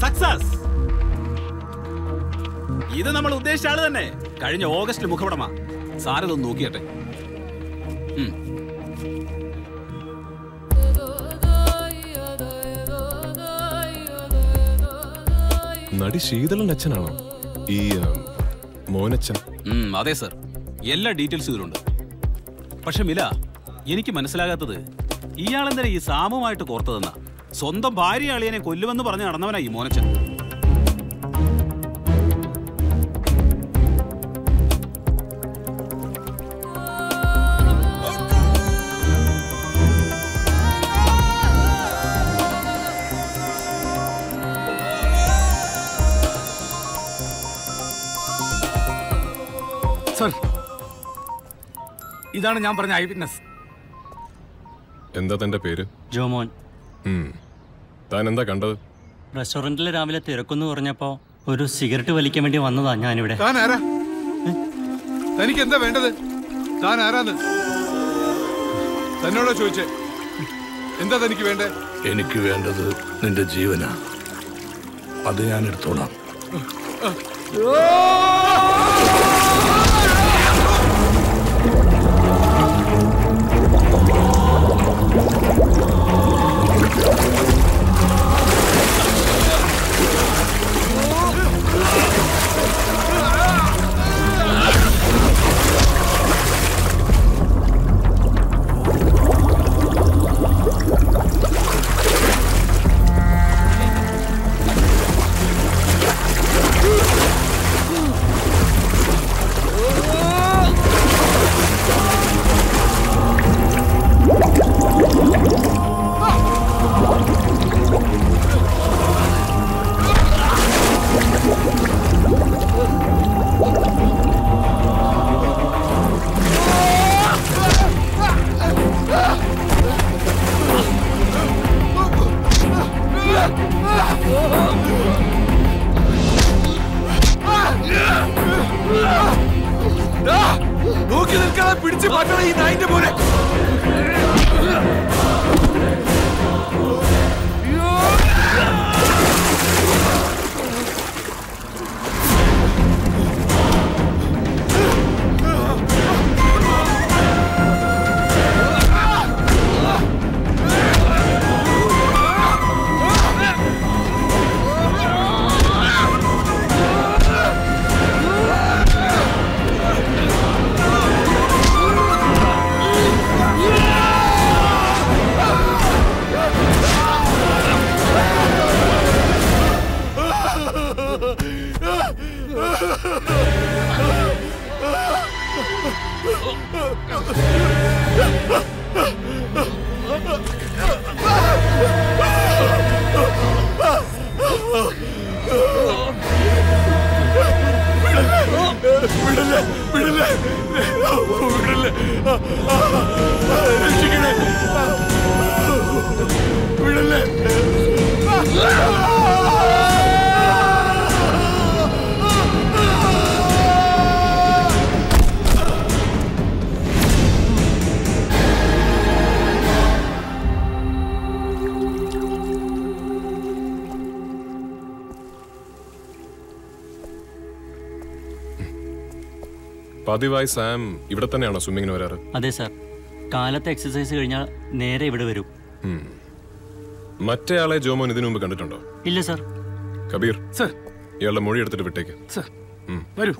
Success ഇത് നമ്മൾ ഉദ്ദേശിച്ച ആള് തന്നെ കഴിഞ്ഞ ഓഗസ്റ്റിൽ മുഖപടമാ സാരതൊന്ന് നോക്കിയട്ടെ ഉം. നടി ശീതളന്റെ അച്ഛനാണോ ഈ ആ, മോനച്ഛൻ ഉം, അതെ സർ എല്ലാ ഡീറ്റെയിൽസും ഇതിലുണ്ട് പക്ഷെ മില എനിക്ക് മനസ്സിലാകാത്തത് ഇയാളെന്തിനാ ഈ സാമുമായിട്ട് കോർത്തതെന്ന സ്വന്തം ഭാര്യ അളിയനെ കൊല്ലുമെന്ന് പറഞ്ഞ് നടന്നവനാ ഈ മോനച്ചൻ സർ ഇതാണ് ഞാൻ പറഞ്ഞ ഐ വിറ്റ്നസ് എന്താ തന്റെ പേര് ജോമോൻ ഉം. താൻ എന്താ കണ്ടത് റെസ്റ്റോറൻറ്റിൽ രാവിലെ തിരക്കെന്ന് പറഞ്ഞപ്പോൾ ഒരു സിഗരറ്റ് വലിക്കാൻ വേണ്ടി വന്നതാ ഞാനിവിടെ താൻ ആരാ തനിക്ക് എന്താ വേണ്ടത് താൻ ആരാന്ന് തന്നോടോ ചോദിച്ചേ എന്താ തനിക്ക് വേണ്ടേ എനിക്ക് വേണ്ടത് നിന്റെ ജീവനാ അത് ഞാൻ എടുത്തോളാം നോക്കി നിൽക്കാതെ പിടിച്ചു മാറ്റണം ഈ നായിന്റെ പോലെ വിടല്ലേ വിടല്ലേ വിടല്ലേ രക്ഷിക്കണേ വിടല്ലേ പതിവായി സാം ഇവിടെ തന്നെയാണോ സ്വിമ്മിങ്ങിന് വരാറ് അതെ സാർ കാലത്തെ എക്സസൈസ് കഴിഞ്ഞാൽ നേരെ ഇവിടെ വരും ഉം. മറ്റേ ആളെ ജോമോൻ ഇതിനു മുമ്പ് കണ്ടിട്ടുണ്ടോ ഇല്ല സാർ കബീർ സർ ഇയാളുടെ മൊഴി എടുത്തിട്ട് വിട്ടേക്ക് സർ വരൂ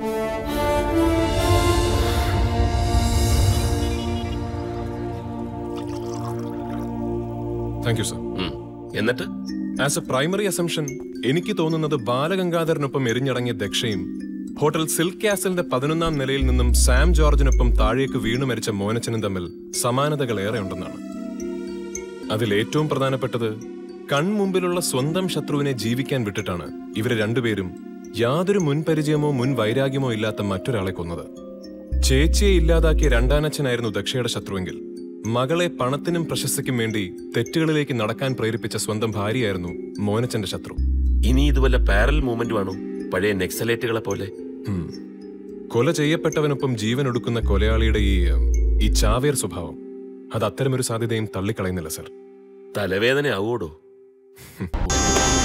താങ്ക് യു സർ എന്നിട്ട് ആസ് എ പ്രൈമറി അസംഷൻ എനിക്ക് തോന്നുന്നത് ബാലഗംഗാധരനൊപ്പം എരിഞ്ഞടങ്ങിയ ദക്ഷയും ഹോട്ടൽ സിൽക്ക് കാസലിന്റെ പതിനൊന്നാം നിലയിൽ നിന്നും സാം ജോർജിനൊപ്പം താഴേക്ക് വീണു മരിച്ച മോനച്ചനും തമ്മിൽ സമാനതകൾ ഏറെ ഉണ്ടെന്നാണ് അതിൽ ഏറ്റവും പ്രധാനപ്പെട്ടത് കൺമുമ്പിലുള്ള സ്വന്തം ശത്രുവിനെ ജീവിക്കാൻ വിട്ടിട്ടാണ് ഇവര് രണ്ടുപേരും യാതൊരു മുൻപരിചയമോ മുൻ വൈരാഗ്യമോ ഇല്ലാത്ത മറ്റൊരാളെ കൊന്നത് ചേച്ചിയെ ഇല്ലാതാക്കിയ രണ്ടാനച്ഛനായിരുന്നു ദക്ഷയുടെ ശത്രുവെങ്കിൽ മകളെ പണത്തിനും പ്രശസ്തിക്കും വേണ്ടി തെറ്റുകളിലേക്ക് നടക്കാൻ പ്രേരിപ്പിച്ച സ്വന്തം ഭാര്യയായിരുന്നു മോനച്ചന്റെ ശത്രു ഇനി ഇത് വല്ല പാരൽ മൂവ്മെന്റും ആണോ പഴയ നെക്സലേറ്റുകളെ പോലെ ഉം. കൊല ചെയ്യപ്പെട്ടവനൊപ്പം ജീവൻ ഒടുക്കുന്ന കൊലയാളിയുടെ ഈ ഉം, ഈ ചാവേർ സ്വഭാവം അത് അത്തരമൊരു സാധ്യതയും തള്ളിക്കളയുന്നില്ല സർ തലവേദന ആവോടോ